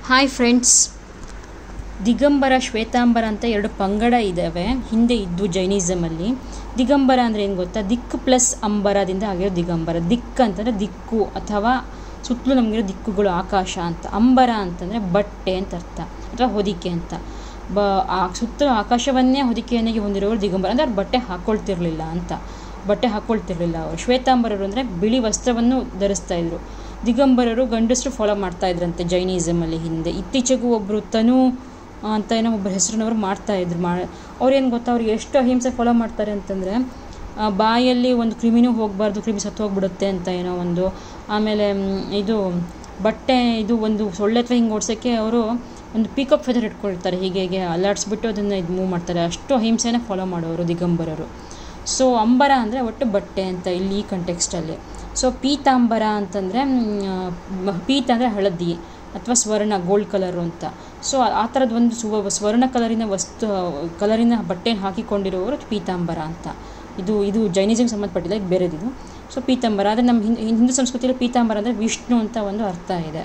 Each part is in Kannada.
ಹಾಯ್ ಫ್ರೆಂಡ್ಸ್ ದಿಗಂಬರ ಶ್ವೇತಾಂಬರ ಅಂತ ಎರಡು ಪಂಗಡ ಇದ್ದಾವೆ ಹಿಂದೆ ಇದ್ವು ಜೈನಿಸಮಲ್ಲಿ ದಿಗಂಬರ ಅಂದರೆ ಏನು ಗೊತ್ತಾ ದಿಕ್ಕು ಪ್ಲಸ್ ಅಂಬರದಿಂದ ಆಗಿರೋ ದಿಗಂಬರ ದಿಕ್ ಅಂತಂದರೆ ದಿಕ್ಕು ಅಥವಾ ಸುತ್ತಲೂ ನಮಗಿರೋ ದಿಕ್ಕುಗಳು ಆಕಾಶ ಅಂತ ಅಂಬರ ಅಂತಂದರೆ ಬಟ್ಟೆ ಅಂತ ಅರ್ಥ ಅಥವಾ ಹೊದಿಕೆ ಅಂತ ಬ ಆ ಸುತ್ತಲೂ ಆಕಾಶವನ್ನೇ ಹೊದಿಕೆಯನ್ನಾಗಿ ಹೊಂದಿರೋರು ದಿಗಂಬರ ಅಂದರೆ ಅವ್ರು ಬಟ್ಟೆ ಹಾಕ್ಕೊಳ್ತಿರ್ಲಿಲ್ಲ ಅಂತ ಬಟ್ಟೆ ಹಾಕ್ಕೊಳ್ತಿರ್ಲಿಲ್ಲ ಅವರು ಶ್ವೇತಾಂಬರರು ಅಂದರೆ ಬಿಳಿ ವಸ್ತ್ರವನ್ನು ಧರಿಸ್ತಾ ಇದ್ರು ದಿಗಂಬರರು ಗಂಡಸರು ಫಾಲೋ ಮಾಡ್ತಾ ಇದ್ರಂತೆ ಜೈನಿಸಮಲ್ಲಿ ಹಿಂದೆ ಇತ್ತೀಚೆಗೂ ಒಬ್ಬರು ತನು ಅಂತ ಏನೋ ಒಬ್ಬರ ಹೆಸರಿನವರು ಮಾಡ್ತಾ ಇದ್ರು ಮಾ ಅವ್ರೇನು ಗೊತ್ತಾ ಅವ್ರಿಗೆ ಎಷ್ಟು ಅಹಿಂಸೆ ಫಾಲೋ ಮಾಡ್ತಾರೆ ಅಂತಂದರೆ ಬಾಯಲ್ಲಿ ಒಂದು ಕ್ರಿಮಿನೂ ಹೋಗಬಾರ್ದು ಕ್ರಿಮಿ ಸತ್ತು ಹೋಗ್ಬಿಡುತ್ತೆ ಅಂತ ಏನೋ ಒಂದು ಆಮೇಲೆ ಮ್, ಇದು ಬಟ್ಟೆ ಇದು ಒಂದು ಸೊಳ್ಳೆ ಅಥವಾ ಹಿಂಗೆ ಓಡಿಸೋಕ್ಕೆ ಅವರು ಒಂದು ಪೀಕಾಕ್ ಫೆದರ್ ಇಟ್ಕೊಳ್ತಾರೆ ಹೀಗೆ ಹೀಗೆ ಅಲ್ಲಾಡಿಸ್ಬಿಟ್ಟು ಅದನ್ನು ಇದು ಮೂವ್ ಮಾಡ್ತಾರೆ ಅಷ್ಟು ಅಹಿಂಸೆನ ಫಾಲೋ ಮಾಡೋರು ದಿಗಂಬರರು ಸೊ ಅಂಬರ ಅಂದರೆ ಒಟ್ಟು ಬಟ್ಟೆ ಅಂತ ಇಲ್ಲಿ ಈ ಕಂಟೆಕ್ಸ್ಟಲ್ಲಿ ಸೊ ಪೀತಾಂಬರ ಅಂತಂದರೆ ಪೀತ ಅಂದರೆ ಹಳದಿ ಅಥವಾ ಸ್ವರ್ಣ ಗೋಲ್ಡ್ ಕಲರು ಅಂತ ಸೊ ಆ ಥರದ ಒಂದು ಸುವ ಸ್ವರ್ಣ ಕಲರಿನ ವಸ್ತು ಕಲರಿನ ಬಟ್ಟೆ ಹಾಕಿಕೊಂಡಿರುವವರು ಪೀತಾಂಬರ ಅಂತ ಇದು ಇದು ಜೈನಿಸಮ್ಗೆ ಸಂಬಂಧಪಟ್ಟಿಲ್ಲ ಇದು ಬೇರೆದಿದು ಸೊ ಪೀತಾಂಬರ ಆದರೆ ನಮ್ಮ ಹಿಂದೂ ಹಿಂದೂ ಸಂಸ್ಕೃತಿಯಲ್ಲಿ ಪೀತಾಂಬರ ಅಂದರೆ ವಿಷ್ಣು ಅಂತ ಒಂದು ಅರ್ಥ ಇದೆ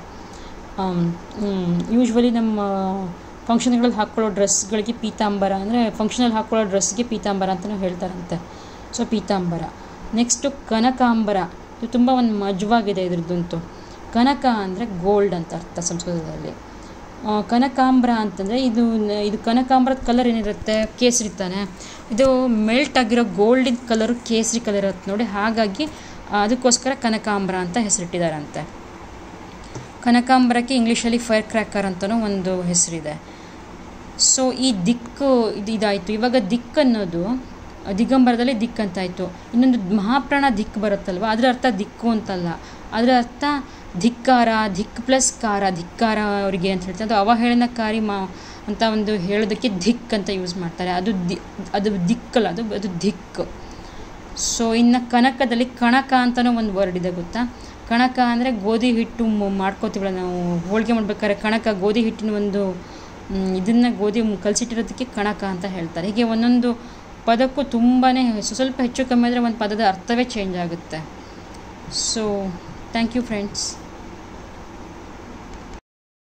ಯೂಶ್ವಲಿ ನಮ್ಮ ಫಂಕ್ಷನ್ಗಳಲ್ಲಿ ಹಾಕ್ಕೊಳ್ಳೋ ಡ್ರೆಸ್ಗಳಿಗೆ ಪೀತಾಂಬರ ಅಂದರೆ ಫಂಕ್ಷನಲ್ಲಿ ಹಾಕ್ಕೊಳ್ಳೋ ಡ್ರೆಸ್ಗೆ ಪೀತಾಂಬರ ಅಂತಲೂ ಹೇಳ್ತಾರಂತೆ ಸೊ ಪೀತಾಂಬರ ನೆಕ್ಸ್ಟು ಕನಕಾಂಬರ ಇದು ತುಂಬ ಒಂದು ಮಜವಾಗಿದೆ ಇದ್ರದ್ದಂತೂ ಕನಕ ಅಂದರೆ ಗೋಲ್ಡ್ ಅಂತ ಅರ್ಥ ಸಂಸ್ಕೃತದಲ್ಲಿ ಆ, ಕನಕಾಂಬರ ಅಂತಂದರೆ ಇದು ನ- ಇದು ಕನಕಾಂಬರದ ಕಲರ್ ಏನಿರುತ್ತೆ ಕೇಸರಿ ತಾನೆ ಇದು ಮೆಲ್ಟ್ ಆಗಿರೋ ಗೋಲ್ಡಿನ ಕಲರು ಕೇಸರಿ ಕಲರ್ ಇರುತ್ತೆ ನೋಡಿ ಹಾಗಾಗಿ ಆ, ಅದಕ್ಕೋಸ್ಕರ ಕನಕಾಂಬರ ಅಂತ ಹೆಸರಿಟ್ಟಿದ್ದಾರಂತೆ ಕನಕಾಂಬರಕ್ಕೆ ಇಂಗ್ಲೀಷಲ್ಲಿ ಫೈರ್ ಕ್ರ್ಯಾಕರ್ ಅಂತಲೂ ಒಂದು ಹೆಸರಿದೆ ಸೊ ಈ ದಿಕ್ಕು ಇದು ಇದಾಯಿತು ಇವಾಗ ದಿಕ್ ಅನ್ನೋದು ದಿಗಂಬರದಲ್ಲಿ ದಿಕ್ ಅಂತಾಯಿತು ಇನ್ನೊಂದು ಮಹಾಪ್ರಾಣ ದಿಕ್ ಬರುತ್ತಲ್ವ ಅದರ ಅರ್ಥ ದಿಕ್ಕು ಅಂತಲ್ಲ ಅದರ ಅರ್ಥ ಧಿಕ್ಕಾರ ದಿಕ್ ಪ್ಲಸ್ ಕಾರ ಧಿಕ್ಕಾರ ಅವರಿಗೆ ಅಂತ ಹೇಳ್ತಾರೆ ಅದು ಅವಹೇಳನಕಾರಿ ಮಾ ಅಂತ ಒಂದು ಹೇಳೋದಕ್ಕೆ ಧಿಕ್ ಅಂತ ಯೂಸ್ ಮಾಡ್ತಾರೆ ಅದು ದಿ ಅದು ದಿಕ್ಕಲ್ಲ ಅದು ಅದು ದಿಕ್ ಸೊ ಇನ್ನು ಕನಕದಲ್ಲಿ ಕಣಕ ಅಂತಲೂ ಒಂದು ವರ್ಡ್ ಇದೆ ಗೊತ್ತಾ ಕಣಕ ಅಂದರೆ ಗೋಧಿ ಹಿಟ್ಟು ಮ- ಮಾಡ್ಕೋತೀವಲ್ಲ ನಾವು ಹೋಳಿಗೆ ಮಾಡ್ಬೇಕಾದ್ರೆ ಕಣಕ ಗೋಧಿ ಹಿಟ್ಟಿನ ಒಂದು ಇದನ್ನು ಗೋಧಿ ಮು- ಕಲಸಿಟ್ಟಿರೋದಕ್ಕೆ ಕಣಕ ಅಂತ ಹೇಳ್ತಾರೆ ಹೀಗೆ ಒಂದೊಂದು ಪದಕ್ಕೂ ತುಂಬಾ ಸ್ವಲ್ಪ ಹೆಚ್ಚು ಕಮ್ಮಿ ಆದರೆ ಒಂದು ಪದದ ಅರ್ಥವೇ ಚೇಂಜ್ ಆಗುತ್ತೆ ಸೊ ಥ್ಯಾಂಕ್ ಯು ಫ್ರೆಂಡ್ಸ್